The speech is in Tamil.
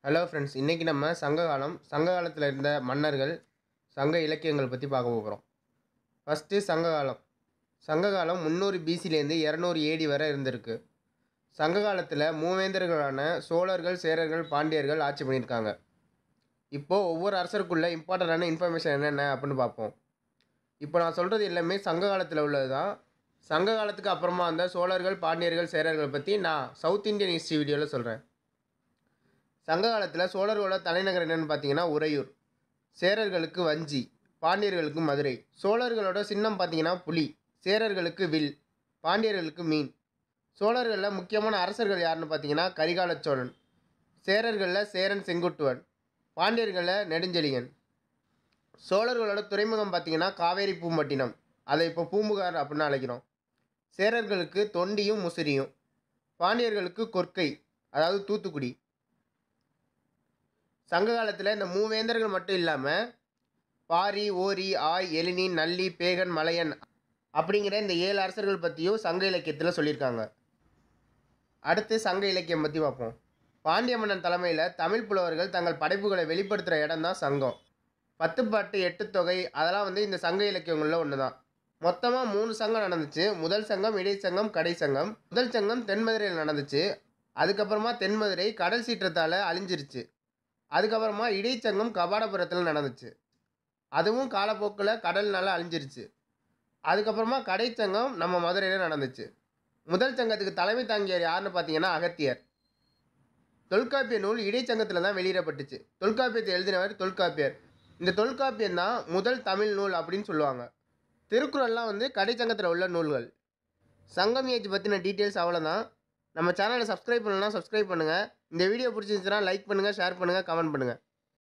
ஹலோ ஃப்ரெண்ட்ஸ் இன்றைக்கி நம்ம சங்ககாலம் சங்ககாலத்தில் இருந்த மன்னர்கள் சங்க இலக்கியங்கள் பற்றி பார்க்க போகிறோம் ஃபஸ்ட்டு சங்ககாலம் சங்ககாலம் முந்நூறு பிசிலேருந்து இரநூறு ஏடி வரை இருந்திருக்கு சங்ககாலத்தில் மூவேந்தர்களான சோழர்கள் சேரர்கள் பாண்டியர்கள் ஆட்சி பண்ணியிருக்காங்க இப்போது ஒவ்வொரு அரசருக்குள்ள இம்பார்ட்டண்டான இன்ஃபர்மேஷன் என்னென்ன அப்படின்னு பார்ப்போம் இப்போ நான் சொல்கிறது எல்லாமே சங்க காலத்தில் உள்ளது தான் சங்க காலத்துக்கு அப்புறமா வந்த சோழர்கள் பாண்டியர்கள் சேரர்கள் பற்றி நான் சவுத் இந்தியன் ஹிஸ்ட்ரி வீடியோவில் சொல்கிறேன் சங்க காலத்தில் சோழர்களோட தலைநகர் என்னன்னு பார்த்தீங்கன்னா உறையூர் சேரர்களுக்கு வஞ்சி பாண்டியர்களுக்கு மதுரை சோழர்களோட சின்னம் பார்த்தீங்கன்னா புலி சேரர்களுக்கு வில் பாண்டியர்களுக்கு மீன் சோழர்களில் முக்கியமான அரசர்கள் யாருன்னு பார்த்தீங்கன்னா கரிகால சோழன் சேரர்களில் சேரன் செங்குட்டுவன் பாண்டியர்களில் நெடுஞ்செழியன் சோழர்களோட துறைமுகம் பார்த்தீங்கன்னா காவேரி பூம்பட்டினம் அதை இப்போ பூம்புகார் அப்படின்னு அழைக்கிறோம் சேரர்களுக்கு தொண்டியும் முசிறியும் பாண்டியர்களுக்கு கொற்கை அதாவது தூத்துக்குடி சங்க காலத்தில் இந்த மூவேந்தர்கள் மட்டும் இல்லாமல் பாரி ஓரி ஆய் எழினி நல்லி பேகன் மலையன் அப்படிங்கிற இந்த ஏழு அரசர்கள் பற்றியும் சங்க இலக்கியத்தில் சொல்லியிருக்காங்க அடுத்து சங்க இலக்கியம் பற்றி பார்ப்போம் பாண்டிய மன்னன் தலைமையில் தமிழ் புலவர்கள் தங்கள் படைப்புகளை வெளிப்படுத்துகிற இடம் தான் சங்கம் பத்து பாட்டு எட்டு தொகை அதெல்லாம் வந்து இந்த சங்க இலக்கியங்களில் ஒன்று தான் மொத்தமாக மூணு சங்கம் நடந்துச்சு முதல் சங்கம் இடைச்சங்கம் கடை சங்கம் முதல் சங்கம் தென்மதுரையில் நடந்துச்சு அதுக்கப்புறமா தென்மதுரை கடல் சீற்றத்தால் அழிஞ்சிருச்சு அதுக்கப்புறமா இடைச்சங்கம் கபாடபுரத்தில் நடந்துச்சு அதுவும் காலப்போக்கில் கடல்னால அழிஞ்சிருச்சு அதுக்கப்புறமா கடைச்சங்கம் நம்ம மதுரையில் நடந்துச்சு முதல் சங்கத்துக்கு தலைமை தாங்கியவர் யாருன்னு பார்த்தீங்கன்னா அகத்தியர் தொல்காப்பிய நூல் இடைச்சங்கத்தில் தான் வெளியிடப்பட்டுச்சு தொல்காப்பியத்தை எழுதினவர் தொல்காப்பியர் இந்த தொல்காப்பியம் தான் முதல் தமிழ் நூல் அப்படின்னு சொல்லுவாங்க திருக்குறள்லாம் வந்து கடைச்சங்கத்தில் உள்ள நூல்கள் சங்கம் ஏஜ் பற்றின டீட்டெயில்ஸ் அவ்வளோதான் நம்ம சேனலை சப்ஸ்கிரைப் பண்ணலாம் சப்ஸ்கிரைப் பண்ணுங்கள் இந்த வீடியோ பிடிச்சிருந்துச்சுன்னா லைக் பண்ணுங்கள் ஷேர் பண்ணுங்கள் கமெண்ட் பண்ணுங்கள்